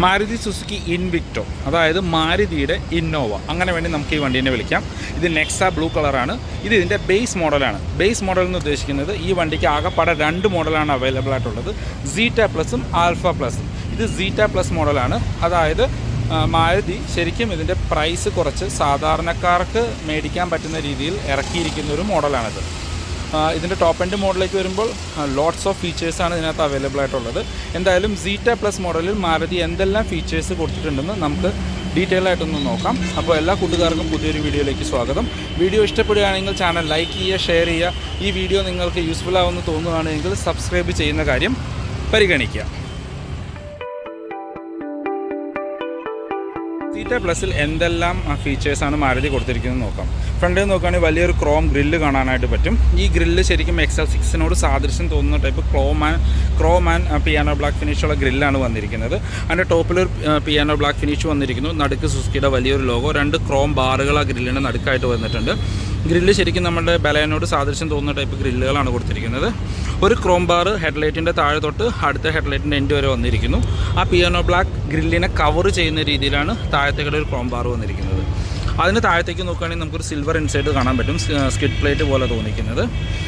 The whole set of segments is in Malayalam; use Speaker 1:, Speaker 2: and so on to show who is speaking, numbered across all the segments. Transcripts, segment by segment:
Speaker 1: മാരുതി സുസുക്കി ഇൻവിക്ടോ അതായത് മാരുതിയുടെ ഇന്നോവ അങ്ങനെ വേണ്ടി നമുക്ക് ഈ വണ്ടീനെ വിളിക്കാം ഇത് നെക്സ ബ്ലൂ കളറാണ് ഇത് ഇതിൻ്റെ ബേസ് മോഡലാണ് ബേസ് മോഡൽ എന്ന് ഉദ്ദേശിക്കുന്നത് ഈ വണ്ടിക്ക് ആകെപ്പാടെ രണ്ട് മോഡലാണ് അവൈലബിൾ ആയിട്ടുള്ളത് സീറ്റ പ്ലസും ആൽഫ പ്ലസും ഇത് സീറ്റ പ്ലസ് മോഡലാണ് അതായത് ആ, മാരുതി ശരിക്കും ഇതിൻ്റെ പ്രൈസ് കുറച്ച് സാധാരണക്കാർക്ക് മേടിക്കാൻ പറ്റുന്ന രീതിയിൽ ഇറക്കിയിരിക്കുന്ന ഒരു മോഡലാണിത് ആ, ഇതിൻ്റെ ടോപ്പ് എൻഡ് മോഡലിലേക്ക് വരുമ്പോൾ ലോട്ട്സ് ഓഫ് ഫീച്ചേഴ്സാണ് ഇതിനകത്ത് അവൈലബിൾ ആയിട്ടുള്ളത് എന്തായാലും സീറ്റ പ്ലസ് മോഡലിൽ മാരുതി എന്തെല്ലാം ഫീച്ചേഴ്സ് കൊടുത്തിട്ടുണ്ടെന്ന് നമുക്ക് ഡീറ്റെയിൽ ആയിട്ടൊന്ന് നോക്കാം അപ്പോൾ എല്ലാ കൂട്ടുകാർക്കും പുതിയൊരു വീഡിയോയിലേക്ക് സ്വാഗതം വീഡിയോ ഇഷ്ടപ്പെടുകയാണെങ്കിൽ ചാനൽ ലൈക്ക് ചെയ്യുക ഷെയർ ചെയ്യുക ഈ വീഡിയോ നിങ്ങൾക്ക് യൂസ്ഫുൾ ആവുമെന്ന് തോന്നുകയാണെങ്കിൽ സബ്സ്ക്രൈബ് ചെയ്യുന്ന കാര്യം പരിഗണിക്കുക സീറ്റ പ്ലസിൽ എന്തെല്ലാം ഫീച്ചേഴ്സാണ് മാരുതി കൊടുത്തിരിക്കുന്നത് നോക്കാം ഫ്രണ്ടിൽ നോക്കുകയാണെങ്കിൽ വലിയൊരു ക്രോം ഗ്രില്ല് കാണാനായിട്ട് പറ്റും ഈ ഗ്രില്ല് ശരിക്കും എക്സൽ സിക്സിനോട് സാദൃശ്യം തോന്നുന്ന type chrome and chrome and piano black ഫിനിഷുള്ള ഗ്രില്ലാണ് വന്നിരിക്കുന്നത് അതിൻ്റെ ടോപ്പിലൊരു പിയാനോ ബ്ലാക്ക് ഫിനിഷ് വന്നിരിക്കുന്നു നടുക്ക് സുസ്കിയുടെ വലിയൊരു ലോഗോ രണ്ട് ക്രോം ബാറുകൾ ആ ഗ്രില്ലിന് നടുക്കായിട്ട് വന്നിട്ടുണ്ട് ഗ്രില്ല് ശരിക്കും നമ്മുടെ ബലയനോട് സാദൃശ്യം തോന്നുന്ന ടൈപ്പ് ഗ്രില്ലുകളാണ് കൊടുത്തിരിക്കുന്നത് ഒരു ക്രോം ബാർ ഹെഡ്ലൈറ്റിൻ്റെ താഴെ തൊട്ട് അടുത്ത ഹെഡ്ലൈറ്റിൻ്റെ എൻഡ് വരെ വന്നിരിക്കുന്നു ആ പിയാനോ ബ്ലാക്ക് ഗ്രില്ലിനെ കവർ ചെയ്യുന്ന രീതിയിലാണ് താഴത്തേക്കുള്ള ഒരു ക്രോം ബാർ വന്നിരിക്കുന്നത് അതിന് താഴത്തേക്ക് നോക്കുകയാണെങ്കിൽ നമുക്കൊരു സിൽവർ ഇൻസൈഡ് കാണാൻ പറ്റും സ്കിഡ് പ്ലേറ്റ് പോലെ തോന്നിക്കുന്നത്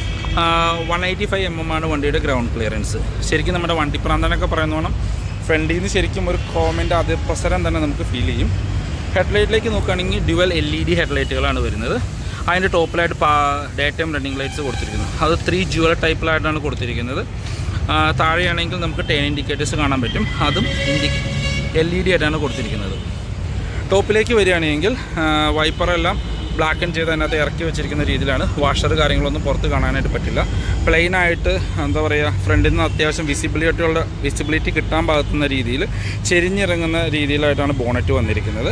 Speaker 1: one eighty five M M ആണ് വണ്ടിയുടെ ഗ്രൗണ്ട് ക്ലിയറൻസ് ശരിക്കും നമ്മുടെ വണ്ടിപ്രാന്തനൊക്കെ പറയുന്നോണം ഫ്രണ്ടിൽ നിന്ന് ശരിക്കും ഒരു ക്രോമിൻ്റെ അതിപ്രസരം തന്നെ നമുക്ക് ഫീൽ ചെയ്യും ഹെഡ്ലൈറ്റിലേക്ക് നോക്കുകയാണെങ്കിൽ ഡ്യുവൽ എൽ ഇ ഡി ഹെഡ്ലൈറ്റുകളാണ് വരുന്നത് അതിൻ്റെ ടോപ്പിലായിട്ട് പാ ഡേ ടൈം റണ്ണിങ് ലൈറ്റ്സ് കൊടുത്തിരിക്കുന്നു അത് ത്രീ ജുവൽ ടൈപ്പിലായിട്ടാണ് കൊടുത്തിരിക്കുന്നത് ആ, താഴെയാണെങ്കിൽ നമുക്ക് ടെൻ ഇൻഡിക്കേറ്റേഴ്സ് കാണാൻ പറ്റും അതും ഇൻഡി എൽ ഇ ഡി ആയിട്ടാണ് കൊടുത്തിരിക്കുന്നത് ടോപ്പിലേക്ക് വരികയാണെങ്കിൽ വൈപ്പറെല്ലാം ബ്ലാക്ക് ആൻഡ് ചെയ്ത് അതിനകത്ത് ഇറക്കി വെച്ചിരിക്കുന്ന രീതിയിലാണ് വാഷർ കാര്യങ്ങളൊന്നും പുറത്ത് കാണാനായിട്ട് പറ്റില്ല പ്ലെയിൻ ആയിട്ട് എന്താ പറയുക ഫ്രണ്ടിൽ നിന്ന് അത്യാവശ്യം വിസിബിലിറ്റിയുള്ള വിസിബിലിറ്റി കിട്ടാൻ പാകത്തുന്ന രീതിയിൽ ചെരിഞ്ഞിറങ്ങുന്ന രീതിയിലായിട്ടാണ് ബോണറ്റ് വന്നിരിക്കുന്നത്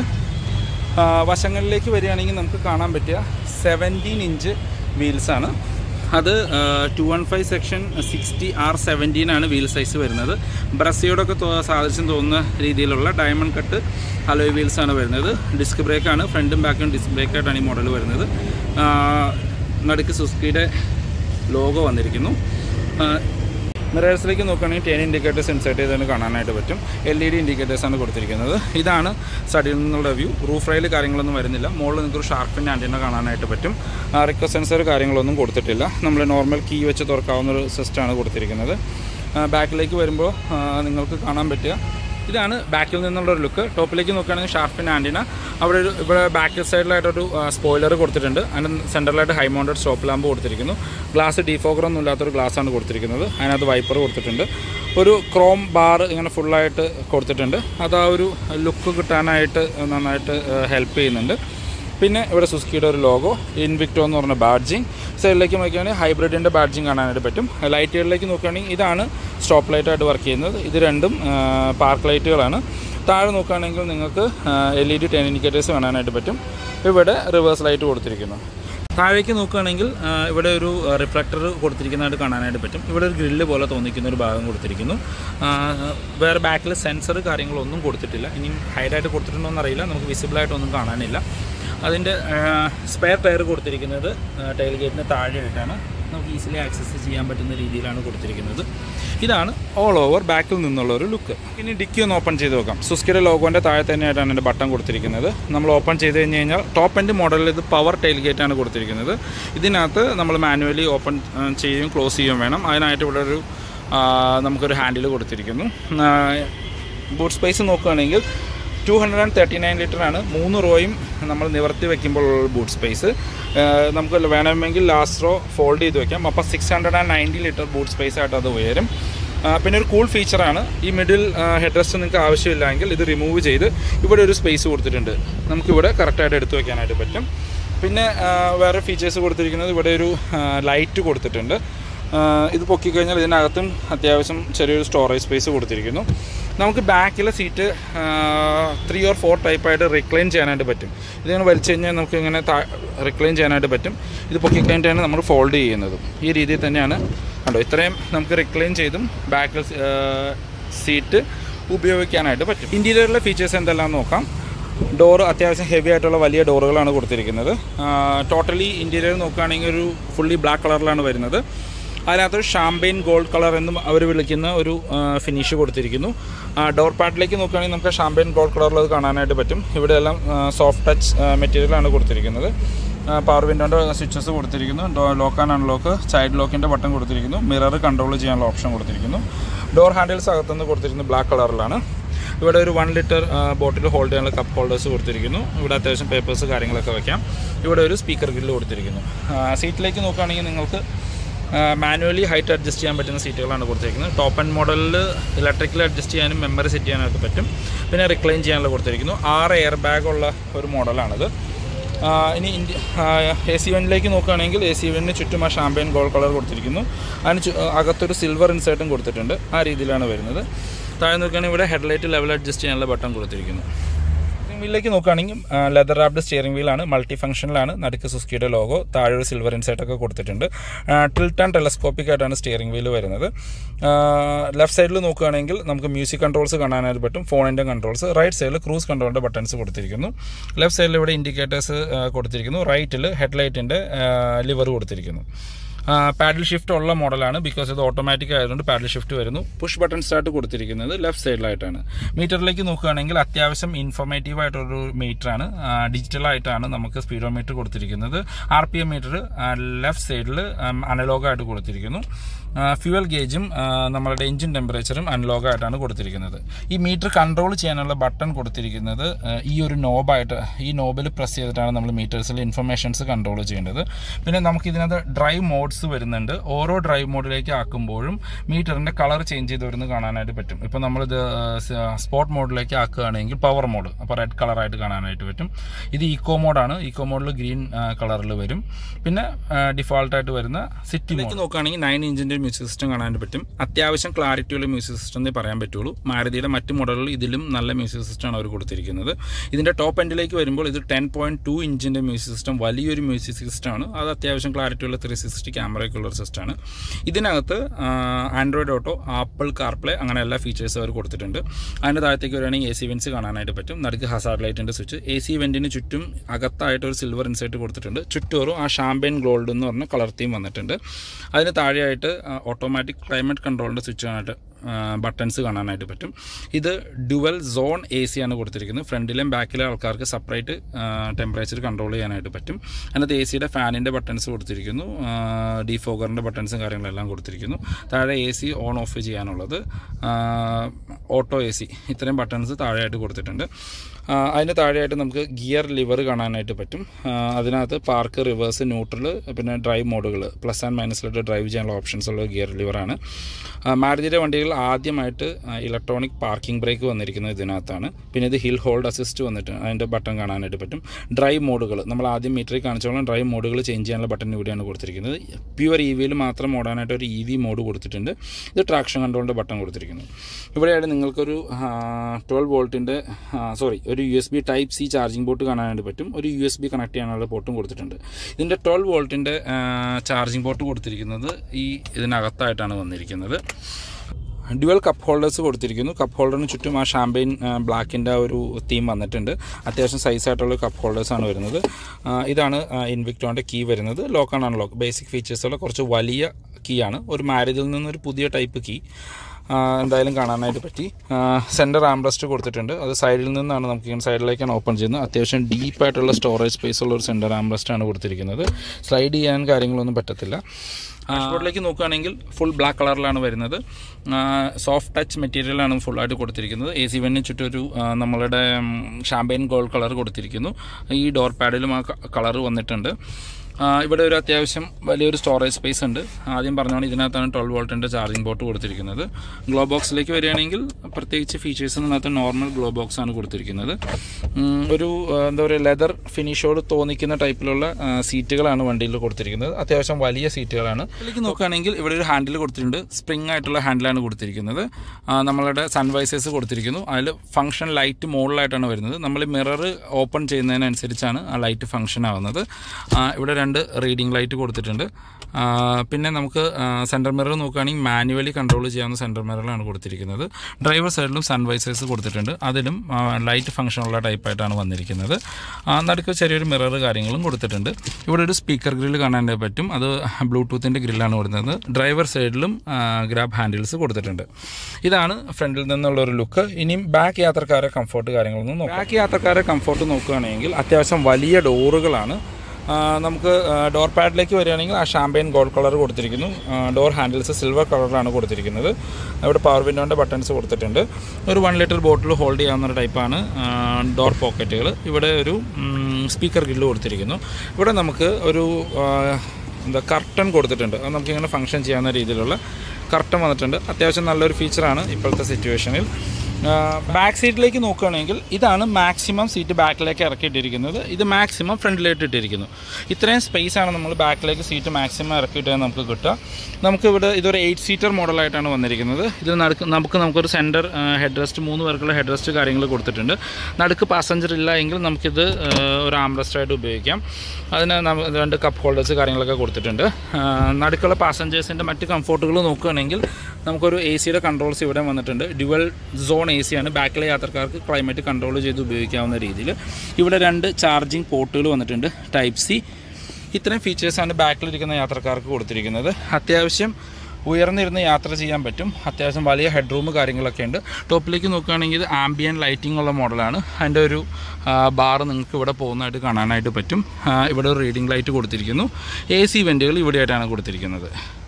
Speaker 1: ആ, വശങ്ങളിലേക്ക് വരികയാണെങ്കിൽ നമുക്ക് കാണാൻ പറ്റിയ സെവൻറ്റീൻ ഇഞ്ച് വീൽസാണ് അത് two one five section sixty R seventeen ആണ് വീൽ സൈസ് വരുന്നത് ബ്രസിയോടൊക്കെ തോ സാദൃശ്യം തോന്നുന്ന രീതിയിലുള്ള ഡയമണ്ട് കട്ട് അലോയ് വീൽസ് ആണ് വരുന്നത് ഡിസ്ക് ബ്രേക്കാണ് ഫ്രണ്ടും ബാക്കും ഡിസ്ക് ബ്രേക്കായിട്ടാണ് ഈ മോഡൽ വരുന്നത് ആ, നടുക്ക് സുസ്കിയുടെ ലോഗോ വന്നിരിക്കുന്നു ആ, മിറേഴ്സിലേക്ക് നോക്കുകയാണെങ്കിൽ ടെൻ ഇൻഡിക്കേറ്റേഴ്സ് ഇൻസേർട്ട് ചെയ്താണ് കാണാനായിട്ട് പറ്റും എൽ ഇ ഡി ഇൻഡിക്കേറ്റേഴ്സാണ് കൊടുത്തിരിക്കുന്നത് ഇതാണ് സൈഡിൽ നിന്നുള്ള വ്യൂ റൂഫ് റൈൽ കാര്യങ്ങളൊന്നും വരുന്നില്ല മുകളിൽ നിങ്ങൾക്കൊരു ഷാർപ്പിൻ്റെ ആൻറ്റിന കാണാനായിട്ട് പറ്റും റിക്വസ്റ്റ് സെൻസർ കാര്യങ്ങളൊന്നും കൊടുത്തിട്ടില്ല നമ്മൾ നോർമൽ കീ വെച്ച് തുറക്കാവുന്ന ഒരു സിസ്റ്റമാണ് കൊടുത്തിരിക്കുന്നത് ബാക്കിലേക്ക് വരുമ്പോൾ ആ, നിങ്ങൾക്ക് കാണാൻ പറ്റുക ഇതാണ് ബാക്കിൽ നിന്നുള്ള ഒരു ലുക്ക് ടോപ്പിലേക്ക് നോക്കുകയാണെങ്കിൽ ഷാർപ്പിൻ ആൻറ്റിന അവിടെ ഒരു ഇവിടെ ബാക്ക് സൈഡിലായിട്ടൊരു സ്പോയിലർ കൊടുത്തിട്ടുണ്ട് അതിന് സെൻറ്ററിലായിട്ട് ഹൈ മൗണ്ടഡ് സ്റ്റോപ്പ് ലാമ്പ് കൊടുത്തിരിക്കുന്നു ഗ്ലാസ് ഡീഫോഗർ ഒന്നും ഇല്ലാത്തൊരു ഗ്ലാസ്സാണ് കൊടുത്തിരിക്കുന്നത് അതിനകത്ത് വൈപ്പർ കൊടുത്തിട്ടുണ്ട് ഒരു ക്രോം ബാർ ഇങ്ങനെ ഫുള്ളായിട്ട് കൊടുത്തിട്ടുണ്ട് അത് ആ ഒരു ലുക്ക് കിട്ടാനായിട്ട് നന്നായിട്ട് ഹെൽപ്പ് ചെയ്യുന്നുണ്ട് പിന്നെ ഇവിടെ സുസ്കിയുടെ ഒരു ലോഗോ ഇൻവിക്ടോ എന്ന് പറഞ്ഞ ബാഡ്ജിങ് സൈഡിലേക്ക് നോക്കുകയാണെങ്കിൽ ഹൈബ്രിഡിൻ്റെ ബാഡ്ജിങ് കാണാനായിട്ട് പറ്റും ലൈറ്റുകളിലേക്ക് നോക്കുകയാണെങ്കിൽ ഇതാണ് സ്റ്റോപ്പ് ലൈറ്റായിട്ട് വർക്ക് ചെയ്യുന്നത് ഇത് രണ്ടും പാർക്ക് ലൈറ്റുകളാണ് താഴെ നോക്കുകയാണെങ്കിൽ നിങ്ങൾക്ക് L E D turn indicators കാണാനായിട്ട് പറ്റും ഇവിടെ റിവേഴ്സ് ലൈറ്റ് കൊടുത്തിരിക്കുന്നു താഴേക്ക് നോക്കുകയാണെങ്കിൽ ആ, ഇവിടെ ഒരു റിഫ്ലക്ടർ കൊടുത്തിരിക്കുന്നതായിട്ട് കാണാനായിട്ട് പറ്റും ഇവിടെ ഒരു ഗ്രില്ല് പോലെ തോന്നിക്കുന്ന ഒരു ഭാഗം കൊടുത്തിരിക്കുന്നു ആ, വേറെ ബാക്കിൽ സെൻസർ കാര്യങ്ങളൊന്നും കൊടുത്തിട്ടില്ല ഇനി ഹൈഡായിട്ട് കൊടുത്തിട്ടുണ്ടോ എന്നറിയില്ല നമുക്ക് വിസിബിളായിട്ടൊന്നും കാണാനില്ല അതിൻ്റെ സ്പെയർ ടയർ കൊടുത്തിരിക്കുന്നത് ടൈൽ ഗേറ്റിന് താഴെയായിട്ടാണ് നമുക്ക് ഈസിലി ആക്സസ് ചെയ്യാൻ പറ്റുന്ന രീതിയിലാണ് കൊടുത്തിരിക്കുന്നത് ഇതാണ് ഓൾ ഓവർ ബാക്കിൽ നിന്നുള്ള ഒരു ലുക്ക് ഇനി ഡിക്കി ഒന്ന് ഓപ്പൺ ചെയ്ത് നോക്കാം സുസ്കിയുടെ ലോഗോൻ്റെ താഴെ തന്നെയായിട്ടാണ് എൻ്റെ ബട്ടൺ കൊടുത്തിരിക്കുന്നത് നമ്മൾ ഓപ്പൺ ചെയ്ത് കഴിഞ്ഞ് കഴിഞ്ഞാൽ ടോപ്പ് എൻഡ് മോഡലിൽ ഇത് പവർ ടൈൽ ഗേറ്റ് ആണ് കൊടുത്തിരിക്കുന്നത് ഇതിനകത്ത് നമ്മൾ മാനുവലി ഓപ്പൺ ചെയ്യുകയും ക്ലോസ് ചെയ്യുകയും വേണം അതിനായിട്ട് ഇവിടെ ഒരു ആ, നമുക്കൊരു ഹാൻഡിൽ കൊടുത്തിരിക്കുന്നു ബൂട്ട് സ്പേസ് നോക്കുകയാണെങ്കിൽ two hundred and thirty nine ലിറ്ററാണ് മൂന്ന് റോയും നമ്മൾ നിവർത്തി വെക്കുമ്പോൾ ബൂട്ട് സ്പേസ് നമുക്ക് വേണമെങ്കിൽ ലാസ്റ്റ് റോ ഫോൾഡ് ചെയ്ത് വെക്കാം അപ്പോൾ six hundred and ninety litre boot space ആയിട്ട് അത് ഉയരും ആ, പിന്നെ ഒരു കൂൾ ഫീച്ചറാണ് ഈ മിഡിൽ ഹെഡ് റെസ്റ്റ് നിങ്ങൾക്ക് ആവശ്യമില്ലെങ്കിൽ ഇത് റിമൂവ് ചെയ്ത് ഇവിടെ ഒരു സ്പേസ് കൊടുത്തിട്ടുണ്ട് നമുക്കിവിടെ കറക്റ്റായിട്ട് എടുത്തു വെക്കാനായിട്ട് പറ്റും പിന്നെ ആ, വേറെ ഫീച്ചേഴ്സ് കൊടുത്തിരിക്കുന്നത് ഇവിടെ ഒരു ലൈറ്റ് കൊടുത്തിട്ടുണ്ട് ആ, ഇത് പൊക്കിക്കഴിഞ്ഞാൽ ഇതിനകത്തും അത്യാവശ്യം ചെറിയൊരു സ്റ്റോറേജ് സ്പേസ് കൊടുത്തിരിക്കുന്നു നമുക്ക് ബാക്കിലെ സീറ്റ് ത്രീ ഓർ ഫോർ ടൈപ്പായിട്ട് റിക്ലൈൻ ചെയ്യാനായിട്ട് പറ്റും ഇതിങ്ങനെ വലിച്ചു കഴിഞ്ഞാൽ നമുക്ക് ഇങ്ങനെ റിക്ലൈൻ ചെയ്യാനായിട്ട് പറ്റും ഇത് പൊക്കിക്കഴിഞ്ഞിട്ടാണ് നമ്മൾ ഫോൾഡ് ചെയ്യുന്നത് ഈ രീതിയിൽ തന്നെയാണ് കണ്ടോ ഇത്രയും നമുക്ക് റിക്ലൈൻ ചെയ്തും ബാക്കിൽ സീറ്റ് ഉപയോഗിക്കാനായിട്ട് പറ്റും ഇൻറ്റീരിയറിലെ ഫീച്ചേഴ്സ് എന്തെല്ലാം നോക്കാം ഡോർ അത്യാവശ്യം ഹെവി ആയിട്ടുള്ള വലിയ ഡോറുകളാണ് കൊടുത്തിരിക്കുന്നത് ടോട്ടലി ഇൻറ്റീരിയർ നോക്കുകയാണെങ്കിൽ ഒരു ഫുള്ളി ബ്ലാക്ക് കളറിലാണ് വരുന്നത് അതിനകത്തൊരു ഷാമ്പെയിൻ ഗോൾഡ് കളർ എന്നും അവർ വിളിക്കുന്ന ഒരു ഫിനിഷ് കൊടുത്തിരിക്കുന്നു ഡോർ പാഡിലേക്ക് നോക്കുകയാണെങ്കിൽ നമുക്ക് ഷാമ്പെയിൻ ഗോൾഡ് കളറിലത് കാണാനായിട്ട് പറ്റും ഇവിടെ എല്ലാം സോഫ്റ്റ് ടച്ച് മെറ്റീരിയലാണ് കൊടുത്തിരിക്കുന്നത് പവർ വിൻഡോൻ്റെ സ്വിച്ചസ് കൊടുത്തിരിക്കുന്നു door lock and unlock side ലോക്കിൻ്റെ ബട്ടൺ കൊടുത്തിരിക്കുന്നു മിറർ കൺട്രോൾ ചെയ്യാനുള്ള ഓപ്ഷൻ കൊടുത്തിരിക്കുന്നു ഡോർ ഹാൻഡിൽസ് അകത്തുനിന്ന് കൊടുത്തിരിക്കുന്നത് ബ്ലാക്ക് കളറിലാണ് ഇവിടെ ഒരു വൺ ലിറ്റർ ബോട്ടിൽ ഹോൾഡ് ചെയ്യാനുള്ള കപ്പ് ഹോൾഡേഴ്സ് കൊടുത്തിരിക്കുന്നു ഇവിടെ അത്യാവശ്യം പേപ്പേഴ്സ് കാര്യങ്ങളൊക്കെ വെക്കാം ഇവിടെ ഒരു സ്പീക്കർ ഗ്രില്ല് കൊടുത്തിരിക്കുന്നു സീറ്റിലേക്ക് നോക്കുകയാണെങ്കിൽ നിങ്ങൾക്ക് മാനുവലി ഹൈറ്റ് അഡ്ജസ്റ്റ് ചെയ്യാൻ പറ്റുന്ന സീറ്റുകളാണ് കൊടുത്തിരിക്കുന്നത് ടോപ്പ് ആൻഡ് മോഡലിൽ ഇലക്ട്രിക്കൽ അഡ്ജസ്റ്റ് ചെയ്യാനും മെമ്മറി സെറ്റ് ചെയ്യാനൊക്കെ പറ്റും പിന്നെ റിക്ലൈൻ ചെയ്യാനുള്ള കൊടുത്തിരിക്കുന്നു ആറ് എയർ ബാഗ് ഉള്ള ഒരു മോഡലാണിത് ആ, ഇനി ഇന്ത്യ എ സി വണ്ണിലേക്ക് നോക്കുകയാണെങ്കിൽ എ സി വണ്ണിന് ചുറ്റും ആ ഷാമ്പയിൻ ഗോൾഡ് കളർ കൊടുത്തിരിക്കുന്നു അതിന് ചു- അകത്തൊരു സിൽവർ ഇൻസേർട്ടും കൊടുത്തിട്ടുണ്ട് ആ രീതിയിലാണ് വരുന്നത് താഴെ നോക്കുകയാണെങ്കിൽ ഇവിടെ ഹെഡ്ലൈറ്റ് ലെവൽ അഡ്ജസ്റ്റ് ചെയ്യാനുള്ള ബട്ടൺ കൊടുത്തിരിക്കുന്നു സ്റ്റിയറിംഗ് വീലിലേക്ക് നോക്കുകയാണെങ്കിൽ ലെതർ റാപ്ഡ് സ്റ്റിയറിംഗ് വീലാണ് മൾട്ടി ഫംഗ്ഷനിലാണ് നടുക്ക് സുസ്കിയുടെ ലോഗോ താഴെ ഒരു സിൽവർ ഇൻസൈറ്റ് ഒക്കെ കൊടുത്തിട്ടുണ്ട് ടിൽട്ട് ആൻഡ് ടെലസ്കോപ്പിക് ആയിട്ടാണ് സ്റ്റിയറിംഗ് വീല് വരുന്നത് ലെഫ്റ്റ് സൈഡിൽ നോക്കുകയാണെങ്കിൽ നമുക്ക് മ്യൂസിക് കൺട്രോൾസ് കാണാനായിട്ട് പറ്റും ഫോണിൻ്റെ കൺട്രോൾസ് റൈറ്റ് സൈഡിൽ ക്രൂസ് കൺട്രോളിൻ്റെ ബട്ടൺസ് കൊടുത്തിരിക്കുന്നു ലെഫ്റ്റ് സൈഡിൽ ഇവിടെ ഇൻഡിക്കേറ്റേഴ്സ് കൊടുത്തിരിക്കുന്നു റൈറ്റിൽ ഹെഡ്ലൈറ്റിൻ്റെ ലിവർ കൊടുത്തിരിക്കുന്നു പാഡിൽ ഷിഫ്റ്റ് ഉള്ള മോഡലാണ് ബിക്കോസ് ഇത് ഓട്ടോമാറ്റിക് ആയതുകൊണ്ട് പാഡിൽ ഷിഫ്റ്റ് വരുന്നു പുഷ് ബട്ടൺ സ്റ്റാർട്ട് കൊടുത്തിരിക്കുന്നത് ലെഫ്റ്റ് സൈഡിലായിട്ടാണ് മീറ്ററിലേക്ക് നോക്കുകയാണെങ്കിൽ അത്യാവശ്യം ഇൻഫോർമേറ്റീവ് ആയിട്ടൊരു മീറ്ററാണ് ഡിജിറ്റൽ ആയിട്ടാണ് നമുക്ക് സ്പീഡോമീറ്റർ കൊടുത്തിരിക്കുന്നത് R P M meter left സൈഡിൽ അനലോഗായിട്ട് കൊടുത്തിരിക്കുന്നു ഫ്യൂവൽ ഗേജും നമ്മളുടെ എഞ്ചിൻ ടെമ്പറേച്ചറും അനലോഗായിട്ടാണ് കൊടുത്തിരിക്കുന്നത് ഈ മീറ്റർ കൺട്രോൾ ചെയ്യാനുള്ള ബട്ടൺ കൊടുത്തിരിക്കുന്നത് ആ, ഈ ഒരു നോബായിട്ട് ഈ നോബിൽ പ്രസ് ചെയ്തിട്ടാണ് നമ്മൾ മീറ്റേഴ്സിൽ ഇൻഫർമേഷൻസ് കൺട്രോൾ ചെയ്യേണ്ടത് പിന്നെ നമുക്ക് ഇതിനകത്ത് ഡ്രൈവ് മോഡ്സ് വരുന്നുണ്ട് ഓരോ ഡ്രൈവ് മോഡിലേക്ക് ആക്കുമ്പോഴും മീറ്ററിൻ്റെ കളർ ചേഞ്ച് ചെയ്ത് വരുന്നത് കാണാനായിട്ട് പറ്റും ഇപ്പോൾ നമ്മളിത് സ്പോർട്ട് മോഡിലേക്ക് ആക്കുകയാണെങ്കിൽ പവർ മോഡ് അപ്പോൾ റെഡ് കളറായിട്ട് കാണാനായിട്ട് പറ്റും ഇത് ഈക്കോ മോഡാണ് ഈക്കോ മോഡിൽ ഗ്രീൻ കളറിൽ വരും പിന്നെ ഡിഫോൾട്ടായിട്ട് വരുന്ന സിറ്റിയിലേക്ക് നോക്കുകയാണെങ്കിൽ നയൻ ഇഞ്ചിൻ്റെ മ്യൂസിക് സിസ്റ്റം കാണാൻ പറ്റും അത്യാവശ്യം ക്ലാരിറ്റിയുള്ള മ്യൂസിക് സിസ്റ്റം എന്നേ പറയാൻ പറ്റുള്ളൂ മാരുതിയുടെ മറ്റ് മോഡലുകളിൽ ഇതിലും നല്ല മ്യൂസിക് സിസ്റ്റമാണ് അവർ കൊടുത്തിരിക്കുന്നത് ഇതിൻ്റെ ടോപ്പ് എൻഡിലേക്ക് വരുമ്പോൾ ഇത് ടെൻ പോയിൻറ്റ് ടു ഇഞ്ചിൻ്റെ മ്യൂസിക് സിസ്റ്റം വലിയൊരു മ്യൂസിക് സിസ്റ്റമാണ് അത് അത്യാവശ്യം ക്ലാരിറ്റിയുള്ള ത്രീ സിക്സ്റ്റി ക്യാമറയൊക്കെ ഉള്ള ഒരു സിസ്റ്റമാണ് ഇതിനകത്ത് ആൻഡ്രോയിഡ് ഓട്ടോ ആപ്പിൾ കാർപ്ലേ അങ്ങനെ എല്ലാ ഫീച്ചേഴ്സും അവർ കൊടുത്തിട്ടുണ്ട് അതിൻ്റെ താഴത്തേക്ക് വരികയാണെങ്കിൽ എ സി വെൻസ് കാണാനായിട്ട് പറ്റും നടുക്ക് ഹസാർഡ് ലൈറ്റിൻ്റെ സ്വിച്ച് എ സി വെൻറ്റിന് ചുറ്റും അകത്തായിട്ട് ഒരു സിൽവർ ഇൻസൈറ്റ് കൊടുത്തിട്ടുണ്ട് ചുറ്റോറും ആ ഷാമ്പയിൻ ഗോൾഡ് എന്ന് പറഞ്ഞ കളർ തീം വന്നിട്ടുണ്ട് അതിന് താഴെയായിട്ട് ഓട്ടോമാറ്റിക് ക്ലൈമറ്റ് കൺട്രോളിൻ്റെ സ്വിച്ച് കാണാനായിട്ട് ബട്ടൺസ് കാണാനായിട്ട് പറ്റും ഇത് ഡുവൽ സോൺ എ സി ആണ് കൊടുത്തിരിക്കുന്നത് ഫ്രണ്ടിലും ബാക്കിലെ ആൾക്കാർക്ക് സെപ്പറേറ്റ് ടെമ്പറേച്ചർ കൺട്രോൾ ചെയ്യാനായിട്ട് പറ്റും അതിനകത്ത് എ സിയുടെ ഫാനിൻ്റെ ബട്ടൺസ് കൊടുത്തിരിക്കുന്നു ഡിഫോഗറിൻ്റെ ബട്ടൺസും കാര്യങ്ങളെല്ലാം കൊടുത്തിരിക്കുന്നു താഴെ എ സി ഓൺ ഓഫ് ചെയ്യാനുള്ളത് ഓട്ടോ എ സി ഇത്രയും ബട്ടൺസ് താഴെയായിട്ട് കൊടുത്തിട്ടുണ്ട് ആ, അതിന് താഴെയായിട്ട് നമുക്ക് ഗിയർ ലിവർ കാണാനായിട്ട് പറ്റും ആ, അതിനകത്ത് പാർക്ക് റിവേഴ്സ് ന്യൂട്രൽ പിന്നെ ഡ്രൈവ് മോഡുകൾ പ്ലസ് ആൻഡ് മൈനസിലോട്ട് ഡ്രൈവ് ചെയ്യാനുള്ള ഓപ്ഷൻസ് ഉള്ള ഗിയർ ലിവറാണ് മാരുതിയുടെ വണ്ടികൾ ആദ്യമായിട്ട് ഇലക്ട്രോണിക് പാർക്കിംഗ് ബ്രേക്ക് വന്നിരിക്കുന്നത് ഇതിനകത്താണ് പിന്നെ ഇത് ഹിൽ ഹോൾഡ് അസിസ്റ്റ് വന്നിട്ട് അതിൻ്റെ ബട്ടൺ കാണാനായിട്ട് പറ്റും ഡ്രൈവ് മോഡുകൾ നമ്മൾ ആദ്യം മീറ്ററിൽ കാണിച്ചോളം ഡ്രൈവ് മോഡുകൾ ചേഞ്ച് ചെയ്യാനുള്ള ബട്ടൺ ഇവിടെയാണ് കൊടുത്തിരിക്കുന്നത് പ്യുവർ ഇ വിയിൽ മാത്രം ഓടാനായിട്ട് ഒരു ഇ വി മോഡ് കൊടുത്തിട്ടുണ്ട് ഇത് ട്രാക്ഷൻ കൺട്രോളിൻ്റെ ബട്ടൺ കൊടുത്തിരിക്കുന്നു ഇവിടെയായിട്ട് നിങ്ങൾക്കൊരു ട്വൽവ് വോൾട്ടിൻ്റെ സോറി ഒരു U S B type C charging port കാണാനായിട്ട് പറ്റും ഒരു യു എസ് ബി കണക്ട് ചെയ്യാനുള്ള പോർട്ടും കൊടുത്തിട്ടുണ്ട് ഇതിൻ്റെ ട്വൽവ് വോൾട്ടിൻ്റെ ചാർജിംഗ് പോർട്ട് കൊടുത്തിരിക്കുന്നത് ഈ ഇതിനകത്തായിട്ടാണ് വന്നിരിക്കുന്നത് ഡ്യുവൽ കപ്പ് ഹോൾഡേഴ്സ് കൊടുത്തിരിക്കുന്നു കപ്പ് ഹോൾഡറിന് ചുറ്റും ആ ഷാമ്പയിൻ ബ്ലാക്കിൻ്റെ ഒരു തീം വന്നിട്ടുണ്ട് അത്യാവശ്യം സൈസ് ആയിട്ടുള്ള കപ്പ് ഹോൾഡേഴ്സാണ് വരുന്നത് ആ, ഇതാണ് ഇൻവിക്ടോൻ്റെ കീ വരുന്നത് ലോക്ക് ആൻഡ് അൺലോക്ക് ബേസിക് ഫീച്ചേഴ്സുള്ള കുറച്ച് വലിയ കീ ആണ് ഒരു മാരേജിൽ നിന്നൊരു പുതിയ ടൈപ്പ് കീ എന്തായാലും കാണാനായിട്ട് പറ്റി സെൻറ്റർ ആംബ്രസ്റ്റ് കൊടുത്തിട്ടുണ്ട് അത് സൈഡിൽ നിന്നാണ് നമുക്ക് ഇങ്ങനെ സൈഡിലേക്കാണ് ഓപ്പൺ ചെയ്യുന്നത് അത്യാവശ്യം ഡീപ്പായിട്ടുള്ള സ്റ്റോറേജ് സ്പേസ് ഉള്ള ഒരു സെൻറ്റർ ആംബ്രസ്റ്റ് ആണ് കൊടുത്തിരിക്കുന്നത് സ്ലൈഡ് ചെയ്യാൻ കാര്യങ്ങളൊന്നും പറ്റത്തില്ല ഡാഷ്ബോർഡിലേക്ക് നോക്കുകയാണെങ്കിൽ ഫുൾ ബ്ലാക്ക് കളറിലാണ് വരുന്നത് സോഫ്റ്റ് ടച്ച് മെറ്റീരിയലാണ് ഫുള്ളായിട്ട് കൊടുത്തിരിക്കുന്നത് എ സി വെന്നിന് ചുറ്റും ഒരു ആ, നമ്മളുടെ ഷാമ്പയിൻ ഗോൾഡ് കളർ കൊടുത്തിരിക്കുന്നു ഈ ഡോർ പാഡിലും ആ കളർ വന്നിട്ടുണ്ട് ആ, ഇവിടെ ഒരു അത്യാവശ്യം വലിയൊരു സ്റ്റോറേജ് സ്പേസ് ഉണ്ട് ആദ്യം പറഞ്ഞോണ്ട് ഇതിനകത്താണ് ട്വൽവ് വോൾട്ടിൻ്റെ ചാർജിംഗ് പോർട്ട് കൊടുത്തിരിക്കുന്നത് ഗ്ലോ ബോക്സിലേക്ക് വരികയാണെങ്കിൽ പ്രത്യേകിച്ച് ഫീച്ചേഴ്സ് ഇതിനകത്ത് നോർമൽ ഗ്ലോ ബോക്സ് ആണ് കൊടുത്തിരിക്കുന്നത് ഉം, ഒരു ആ, എന്താ പറയുക ലെതർ ഫിനിഷോട് തോന്നിക്കുന്ന ടൈപ്പിലുള്ള ആ, സീറ്റുകളാണ് വണ്ടിയിൽ കൊടുത്തിരിക്കുന്നത് അത്യാവശ്യം വലിയ സീറ്റുകളാണ് ഇതിലേക്ക് നോക്കുകയാണെങ്കിൽ ഇവിടെ ഒരു ഹാൻഡിൽ കൊടുത്തിട്ടുണ്ട് സ്പ്രിംഗ് ആയിട്ടുള്ള ഹാൻഡിലാണ് കൊടുത്തിരിക്കുന്നത് ആ, നമ്മളുടെ സൺവൈസേഴ്സ് കൊടുത്തിരിക്കുന്നു അതിൽ ഫംഗ്ഷൻ ലൈറ്റ് മുകളിലായിട്ടാണ് വരുന്നത് നമ്മൾ മിറർ ഓപ്പൺ ചെയ്യുന്നതിനനുസരിച്ചാണ് ആ ലൈറ്റ് ഫംഗ്ഷൻ ആവുന്നത് ആ, ഇവിടെ രണ്ട് റീഡിംഗ് ലൈറ്റ് കൊടുത്തിട്ടുണ്ട് ആ, പിന്നെ നമുക്ക് സെൻറ്റർ മിറർ നോക്കുകയാണെങ്കിൽ മാനുവലി കൺട്രോൾ ചെയ്യാവുന്ന സെൻറ്റർ മിററിലാണ് കൊടുത്തിരിക്കുന്നത് ഡ്രൈവർ സൈഡിലും സൺവൈസേഴ്സ് കൊടുത്തിട്ടുണ്ട് അതിലും ലൈറ്റ് ഫംഗ്ഷനുള്ള ടൈപ്പായിട്ടാണ് വന്നിരിക്കുന്നത് ആ, നടുക്ക് ചെറിയൊരു മിറർ കാര്യങ്ങളും കൊടുത്തിട്ടുണ്ട് ഇവിടെ ഒരു സ്പീക്കർ ഗ്രില്ല് കാണാൻ പറ്റും അത് ബ്ലൂടൂത്തിൻ്റെ ഗ്രില്ലാണ് കൊടുക്കുന്നത് ഡ്രൈവർ സൈഡിലും ഗ്രാബ് ഹാൻഡിൽസ് കൊടുത്തിട്ടുണ്ട് ഇതാണ് ഫ്രണ്ടിൽ നിന്നുള്ള ഒരു ലുക്ക് ഇനിയും ബാക്ക് യാത്രക്കാരെ കംഫോർട്ട് കാര്യങ്ങളൊന്നും നോക്കാം ബാക്ക് യാത്രക്കാരെ കംഫോർട്ട് നോക്കുകയാണെങ്കിൽ അത്യാവശ്യം വലിയ ഡോറുകളാണ് ആ, നമുക്ക് ഡോർ പാഡിലേക്ക് വരികയാണെങ്കിൽ ആ ഷാമ്പയിൻ ഗോൾഡ് കളർ കൊടുത്തിരിക്കുന്നു ആ, ഡോർ ഹാൻഡിൽസ് സിൽവർ കളറിലാണ് കൊടുത്തിരിക്കുന്നത് ഇവിടെ പവർ വിൻഡോൻ്റെ ബട്ടൺസ് കൊടുത്തിട്ടുണ്ട് ഒരു വൺ ലിറ്റർ ബോട്ടിൽ ഹോൾഡ് ചെയ്യാവുന്ന ഒരു ടൈപ്പാണ് ആ, ഡോർ പോക്കറ്റുകൾ ഇവിടെ ഒരു ഉം, സ്പീക്കർ ഗ്രില്ല് കൊടുത്തിരിക്കുന്നു ഇവിടെ നമുക്ക് ഒരു ആ, എന്താ കർട്ടൺ കൊടുത്തിട്ടുണ്ട് അത് നമുക്കിങ്ങനെ ഫങ്ഷൻ ചെയ്യാവുന്ന രീതിയിലുള്ള കർട്ടൺ വന്നിട്ടുണ്ട് അത്യാവശ്യം നല്ലൊരു ഫീച്ചറാണ് ഇപ്പോഴത്തെ സിറ്റുവേഷനിൽ ബാക്ക് സീറ്റിലേക്ക് നോക്കുകയാണെങ്കിൽ ഇതാണ് മാക്സിമം സീറ്റ് ബാക്കിലേക്ക് ഇറക്കിയിട്ടിരിക്കുന്നത് ഇത് മാക്സിമം ഫ്രണ്ടിലേക്ക് ഇട്ടിരിക്കുന്നു ഇത്രയും സ്പേസ് ആണ് നമ്മൾ ബാക്കിലേക്ക് സീറ്റ് മാക്സിമം ഇറക്കിയിട്ട് നമുക്ക് കിട്ടുക നമുക്ക് ഇവിടെ ഇതൊരു എയ്റ്റ് സീറ്റർ മോഡലായിട്ടാണ് വന്നിരിക്കുന്നത് ഇത് നടുക്ക് നമുക്ക് നമുക്കൊരു സെൻറ്റർ ഹെഡ് റെസ്റ്റ് മൂന്ന് പേർക്കുള്ള ഹെഡ് റെസ്റ്റ് കാര്യങ്ങൾ കൊടുത്തിട്ടുണ്ട് നടുക്ക് പാസഞ്ചർ ഇല്ല എങ്കിൽ നമുക്കിത് ആ, ഒരു ആംറസ്റ്റ് ആയിട്ട് ഉപയോഗിക്കാം അതിന് നമ്മ- രണ്ട് കപ്പ് ഹോൾഡേഴ്സ് കാര്യങ്ങളൊക്കെ കൊടുത്തിട്ടുണ്ട് ആ, നടുക്കുള്ള പാസഞ്ചേഴ്സിൻ്റെ മറ്റ് കംഫോർട്ടുകൾ നോക്കുകയാണെങ്കിൽ നമുക്കൊരു എ സിയുടെ കൺട്രോൾസ് ഇവിടെ വന്നിട്ടുണ്ട് ഡ്യുവൽ സോൺ എ സിയാണ് ബാക്കിലെ യാത്രക്കാർക്ക് ക്ലൈമറ്റ് കൺട്രോൾ ചെയ്ത് ഉപയോഗിക്കാവുന്ന രീതിയിൽ ഇവിടെ രണ്ട് ചാർജിങ് പോർട്ടുകൾ വന്നിട്ടുണ്ട് ടൈപ്പ് സി ഇത്രയും ഫീച്ചേഴ്സാണ് ബാക്കിലിരിക്കുന്ന യാത്രക്കാർക്ക് കൊടുത്തിരിക്കുന്നത് അത്യാവശ്യം ഉയർന്നിരുന്ന് യാത്ര ചെയ്യാൻ പറ്റും അത്യാവശ്യം വലിയ ഹെഡ് റൂം കാര്യങ്ങളൊക്കെ ഉണ്ട് ടോപ്പിലേക്ക് നോക്കുകയാണെങ്കിൽ ഇത് ആംബിയൻ ലൈറ്റിംഗ് ഉള്ള മോഡലാണ് അതിൻ്റെ ഒരു ബാർ നിങ്ങൾക്ക് ഇവിടെ പോകുന്നതായിട്ട് കാണാനായിട്ട് പറ്റും ആ, ഇവിടെ ഒരു റീഡിംഗ് ലൈറ്റ് കൊടുത്തിരിക്കുന്നു എ സി വെൻറ്റുകൾ ഇവിടെയായിട്ടാണ് കൊടുത്തിരിക്കുന്നത്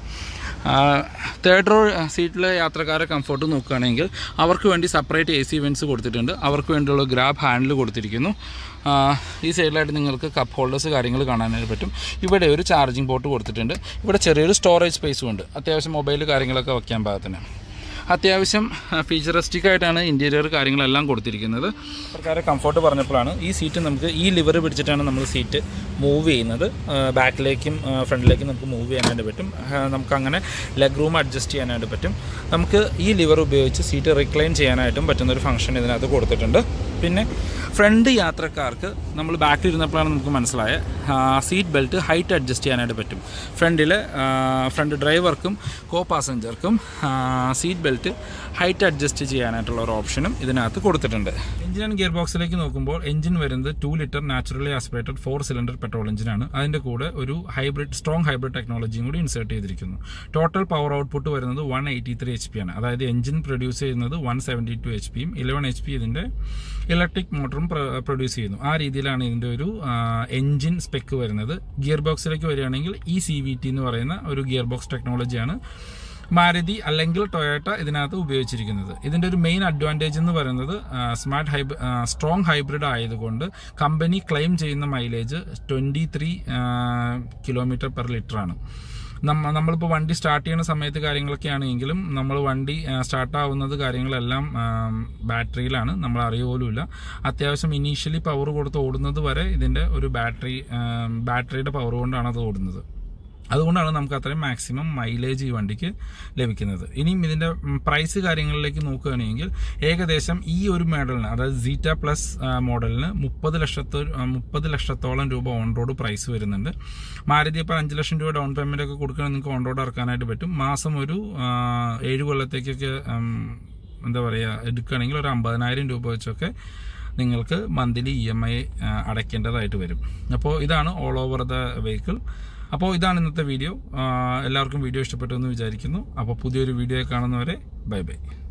Speaker 1: തേർഡ് റോ സീറ്റിലെ യാത്രക്കാരെ കംഫോർട്ട് നോക്കുകയാണെങ്കിൽ അവർക്ക് വേണ്ടി സെപ്പറേറ്റ് എ സി ഇവൻറ്റ്സ് കൊടുത്തിട്ടുണ്ട് അവർക്ക് വേണ്ടിയുള്ള ഗ്രാബ് ഹാൻഡിൽ കൊടുത്തിരിക്കുന്നു ആ, ഈ സൈഡിലായിട്ട് നിങ്ങൾക്ക് കപ്പ് ഹോൾഡേഴ്സ് കാര്യങ്ങൾ കാണാനായിട്ട് പറ്റും ഇവിടെ ഒരു ചാർജിങ് പോർട്ട് കൊടുത്തിട്ടുണ്ട് ഇവിടെ ചെറിയൊരു സ്റ്റോറേജ് സ്പേസും ഉണ്ട് അത്യാവശ്യം മൊബൈൽ കാര്യങ്ങളൊക്കെ വയ്ക്കാൻ പാകത്തിന് അത്യാവശ്യം ഫീച്ചറിസ്റ്റിക് ആയിട്ടാണ് ഇൻറ്റീരിയർ കാര്യങ്ങളെല്ലാം കൊടുത്തിരിക്കുന്നത് പ്രകാരം കംഫോർട്ട് പറഞ്ഞപ്പോഴാണ് ഈ സീറ്റ് നമുക്ക് ഈ ലിവർ പിടിച്ചിട്ടാണ് നമ്മൾ സീറ്റ് മൂവ് ചെയ്യുന്നത് ബാക്കിലേക്കും ഫ്രണ്ടിലേക്കും നമുക്ക് മൂവ് ചെയ്യാനായിട്ട് പറ്റും ആ, നമുക്ക് അങ്ങനെ ലെഗ് റൂം അഡ്ജസ്റ്റ് ചെയ്യാനായിട്ട് പറ്റും നമുക്ക് ഈ ലിവർ ഉപയോഗിച്ച് സീറ്റ് റിക്ലൈൻ ചെയ്യാനായിട്ടും പറ്റുന്ന ഒരു ഫംഗ്ഷൻ ഇതിനകത്ത് കൊടുത്തിട്ടുണ്ട് പിന്നെ ഫ്രണ്ട് യാത്രക്കാർക്ക് നമ്മൾ ബാക്കിൽ ഇരുന്നപ്പോഴാണ് നമുക്ക് മനസ്സിലായ സീറ്റ് ബെൽറ്റ് ഹൈറ്റ് അഡ്ജസ്റ്റ് ചെയ്യാനായിട്ട് പറ്റും ഫ്രണ്ടിൽ ഫ്രണ്ട് ഡ്രൈവർക്കും കോ പാസഞ്ചർക്കും സീറ്റ് ബെൽറ്റ് ഹൈറ്റ് അഡ്ജസ്റ്റ് ചെയ്യാനായിട്ടുള്ള ഒരു ഓപ്ഷനും ഇതിനകത്ത് കൊടുത്തിട്ടുണ്ട് എഞ്ചിൻ ആൻഡ് ഗിയർ ബോക്സിലേക്ക് നോക്കുമ്പോൾ എഞ്ചിൻ വരുന്നത് two litre naturally aspirated four cylinder petrol എഞ്ചിനാണ് അതിൻ്റെ കൂടെ ഒരു ഹൈബ്രിഡ് സ്ട്രോങ് ഹൈബ്രിഡ് ടെക്നോളജിയും കൂടി ഇൻസേർട്ട് ചെയ്തിരിക്കുന്നു ടോട്ടൽ പവർ ഔട്ട്പുട്ട് വരുന്നത് one eighty three H P ആണ് അതായത് എഞ്ചിൻ പ്രൊഡ്യൂസ് ചെയ്യുന്നത് വൺ സെവൻറ്റി ടു എച്ച് പിയും ഇലവൻ എച്ച് പി ഇതിൻ്റെ ഇലക്ട്രിക് മോട്ടറും പ്രൊഡ്യൂസ് ചെയ്യുന്നു ആ രീതിയിലാണ് ഇതിൻ്റെ ഒരു എഞ്ചിൻ സ്പെക്ക് വരുന്നത് ഗിയർ ബോക്സിലേക്ക് വരികയാണെങ്കിൽ ഈ സി വി ടി എന്ന് പറയുന്ന ഒരു ഗിയർ ബോക്സ് ടെക്നോളജിയാണ് മാരുതി അല്ലെങ്കിൽ ടൊയോട്ട ഇതിനകത്ത് ഉപയോഗിച്ചിരിക്കുന്നത് ഇതിൻ്റെ ഒരു മെയിൻ അഡ്വാൻറ്റേജ് എന്ന് പറയുന്നത് സ്മാർട്ട് ഹൈബ് സ്ട്രോങ് ഹൈബ്രിഡ് ആയതുകൊണ്ട് കമ്പനി ക്ലെയിം ചെയ്യുന്ന mileage twenty three kilometre per litre ആണ് നമ്മ നമ്മളിപ്പോൾ വണ്ടി സ്റ്റാർട്ട് ചെയ്യുന്ന സമയത്ത് കാര്യങ്ങളൊക്കെ ആണെങ്കിലും നമ്മൾ വണ്ടി സ്റ്റാർട്ട് ആവുന്നത് കാര്യങ്ങളെല്ലാം ആം, ബാറ്ററിയിലാണ് നമ്മൾ അറിയ പോലുമില്ല അത്യാവശ്യം ഇനീഷ്യലി പവർ കൊടുത്ത് ഓടുന്നത് വരെ ഇതിൻ്റെ ഒരു ബാറ്ററി ആം, ബാറ്ററിയുടെ പവർ കൊണ്ടാണ് അത് ഓടുന്നത് അതുകൊണ്ടാണ് നമുക്ക് അത്രയും മാക്സിമം മൈലേജ് ഈ വണ്ടിക്ക് ലഭിക്കുന്നത് ഇനിയും ഇതിൻ്റെ പ്രൈസ് കാര്യങ്ങളിലേക്ക് നോക്കുകയാണെങ്കിൽ ഏകദേശം ഈ ഒരു മോഡലിന് അതായത് സീറ്റ പ്ലസ് മോഡലിന് മുപ്പത് ലക്ഷത്തോ മുപ്പത് ലക്ഷത്തോളം രൂപ ഓൺ റോഡ് പ്രൈസ് വരുന്നുണ്ട് മാരുതി ഇപ്പോൾ അഞ്ച് ലക്ഷം രൂപ ഡൗൺ പേയ്മെൻ്റ് ഒക്കെ കൊടുക്കുകയാണെങ്കിൽ നിങ്ങൾക്ക് ഓൺ റോഡ് ഇറക്കാനായിട്ട് പറ്റും മാസം ഒരു ആ, ഏഴ് കൊല്ലത്തേക്കൊക്കെ ഉം, എന്താ പറയുക എടുക്കുകയാണെങ്കിൽ ഒരു അമ്പതിനായിരം രൂപ വെച്ചൊക്കെ നിങ്ങൾക്ക് മന്ത്ലി ഇ എം ഐ അടയ്ക്കേണ്ടതായിട്ട് വരും അപ്പോൾ ഇതാണ് ഓൾ ഓവർ ദ വെഹിക്കിൾ അപ്പോൾ ഇതാണ് ഇന്നത്തെ വീഡിയോ എല്ലാവർക്കും വീഡിയോ ഇഷ്ടപ്പെട്ടു എന്ന് വിചാരിക്കുന്നു അപ്പോൾ പുതിയൊരു വീഡിയോ കാണുന്നവരെ ബൈ ബൈ